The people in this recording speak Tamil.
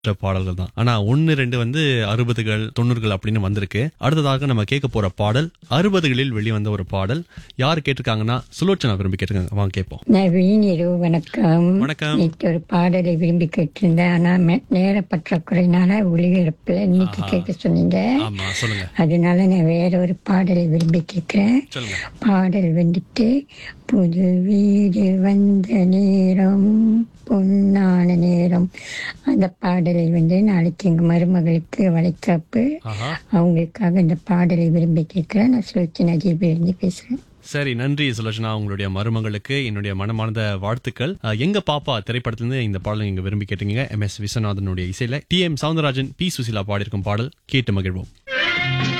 மற்ற பாடல்கள் தான் ஆனா ஒன்னு ரெண்டு வந்து அறுபதுகள் தொண்ணூறுகள் அப்படின்னு வந்திருக்கு அடுத்ததாக நம்ம கேட்க போற பாடல் அறுபதுகளில் வெளிவந்த ஒரு பாடல் யார் கேட்டிருக்காங்கன்னா சுலோச்சனா விரும்பி கேட்டிருக்காங்க வாங்க கேட்போம் நவீன் இரவு வணக்கம் வணக்கம். நேற்று ஒரு பாடலை விரும்பி கேட்டிருந்தேன் ஆனா மே- நேர பற்றாக்குறையினால ஒளிபரப்புல இன்னைக்கு கேட்க சொன்னீங்க ஆமா சொல்லுங்க அதனால நான் வேற ஒரு பாடலை விரும்பி கேட்கிறேன் சொல்லுங்க பாடல் வந்துட்டு புது வீடு வந்த நேரம் பொன்னான நேரம் அந்த பாடலை வந்து நாளைக்கு எங்க மருமகளுக்கு வளைக்காப்பு ஆஹா அவங்களுக்காக இந்த பாடலை விரும்பி கேட்கிறேன் நான் சுழற்சி நஜீப் இருந்து பேசுறேன் சரி நன்றி சுலோச்சனா உங்களுடைய மருமகளுக்கு என்னுடைய மனமார்ந்த வாழ்த்துக்கள் அஹ், எங்க பாப்பா திரைப்படத்திலிருந்து இந்த பாடலை நீங்க விரும்பி கேட்டீங்க எம் எஸ் விஸ்வநாதனுடைய இசையில T M Soundararajan P Susheela பாடியிருக்கும் பாடல் கேட்டு மகிழ்வோம்